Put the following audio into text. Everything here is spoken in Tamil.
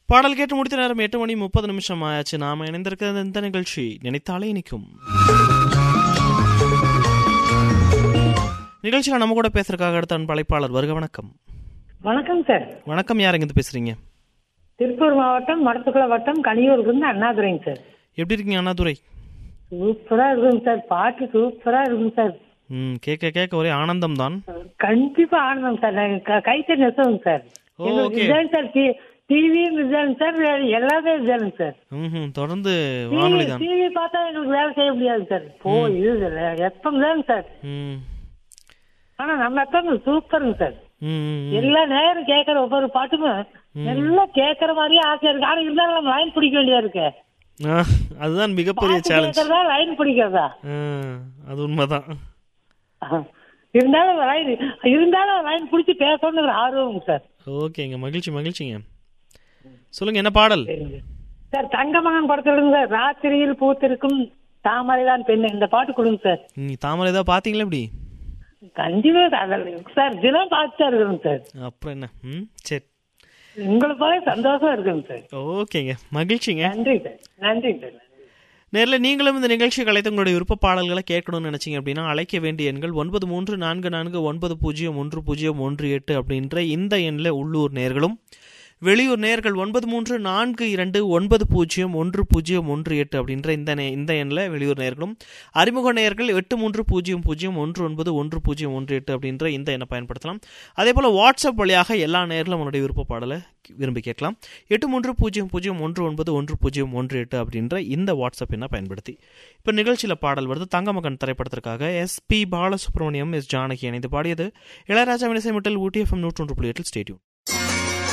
பாடல் கேட்டு முடித்த நேரம் எட்டு மணி முப்பது நிமிஷம் ஆயாச்சு நாம இணைந்திருக்கிற இந்த நிகழ்ச்சி நினைத்தாலே இனிக்கும் நிகழ்ச்சியில் நம்ம கூட பேசுறதுக்காக அடுத்த அன்பு அழைப்பாளர் வருக வணக்கம் வணக்கம் சார் வணக்கம் யார் எங்கிருந்து பேசுறீங்க திருப்பூர் மாவட்டம் மடத்துக்குள வட்டம் கனியூருக்கு இருந்து அண்ணாதுரைங்க சார் எப்படி இருக்கீங்க அண்ணாதுரை சூப்பரா இருக்குங்க சார் பாட்டு சூப்பரா இருக்குங்க சார் ம் கேட்க கேட்க ஒரே ஆனந்தம் தான் கண்டிப்பா ஆனந்தம் சார் நாங்க க- கைத்தறி நெசவுங்க சார் ஓ, எங்களுக்கு okay. இதுதாங்க சார் டிவியும் இதுதாங்க சார் எல்லாமே இதுதாங்க சார் ம் தொடர்ந்து வானொலி தான் டிவி பார்த்தா எங்களுக்கு வேலை செய்ய முடியாது சார் போ இது எப்பம் தாங்க சார் ம் ஆனா நம்ம எப்பம் சூப்பருங்க சார் ம், ம், ம். எல்லா நேரம் கேட்கற ஒவ்வொரு பாட்டுமே எல்லாம் கேட்கற மாதிரியே ஆசையா இருக்கு ஆனா இருந்தாலும் நம்ம லைன் பிடிக்க வேண்டியதா இருக்கு ஆ, அதுதான் மிகப்பெரிய பாட்டு சேலஞ்ச் கேட்கறதா லைன் பிடிக்கிறதா அது உண்மைதான் இருந்தாலும் லைன் இருந்தாலும் லைன் பிடிச்சி பேசணுங்கிற ஆர்வம் சார் ஓகேங்க மகிழ்ச்சி மகிழ்ச்சிங்க சொல்லுங்க என்ன பாடல் சார் தங்கமகன் படத்துல சார் ராத்திரியில் பூத்திருக்கும் தாமரைதான் பெண் இந்த பாட்டு கொடுங்க சார் நீ தாமரை ஏதாவது பார்த்தீங்களா இப்படி கண்டிப்பா அதில் சார் தினம் பார்த்துட்டா இருக்கிறோங்க சார் அப்புறம் என்ன ம் சரி உங்களை போல சந்தோஷம் இருக்குங்க சார் ஓகேங்க மகிழ்ச்சிங்க நன்றி சார் நன்றி சார் நேரில் நீங்களும் இந்த நிகழ்ச்சி கலைத்து உங்களுடைய விருப்ப பாடல்களை கேட்கணும்னு நினைச்சீங்க அப்படின்னா அழைக்க வேண்டிய எண்கள் ஒன்பது மூன்று நான்கு நான்கு ஒன்பது பூஜ்ஜியம் ஒன்று பூஜ்ஜியம் ஒன்று எட்டு அப்படின்ற இந்த எண்ணில் உள்ளூர் நேர்களும் வெளியூர் நேர்கள் ஒன்பது மூன்று நான்கு இரண்டு ஒன்பது பூஜ்ஜியம் ஒன்று பூஜ்ஜியம் ஒன்று எட்டு அப்படின்ற இந்த நே- இந்த எண்ணில் வெளியூர் நேர்களும் அறிமுக நேர்கள் எட்டு மூன்று பூஜ்ஜியம் பூஜ்ஜியம் ஒன்று ஒன்பது ஒன்று பூஜ்ஜியம் ஒன்று எட்டு அப்படின்ற இந்த எண்ணை பயன்படுத்தலாம் அதே போல் வாட்ஸ்அப் வழியாக எல்லா நேர்களும் உன்னுடைய விருப்ப பாடலை விரும்பி கேட்கலாம் எட்டு மூன்று பூஜ்ஜியம் பூஜ்ஜியம் ஒன்று ஒன்பது ஒன்று பூஜ்ஜியம் ஒன்று எட்டு அப்படின்ற இந்த வாட்ஸ்அப் எண்ணை பயன்படுத்தி இப்போ நிகழ்ச்சியில் பாடல் வருது தங்கமகன் திரைப்படத்திற்காக S P Balasubrahmanyam S Janaki இணைந்து பாடியது இளையராஜா இசைமட்டில் ஊட்டி எஃப்எம் நூற்றொன்று புள்ளி எட்டில் ஸ்டேடியம்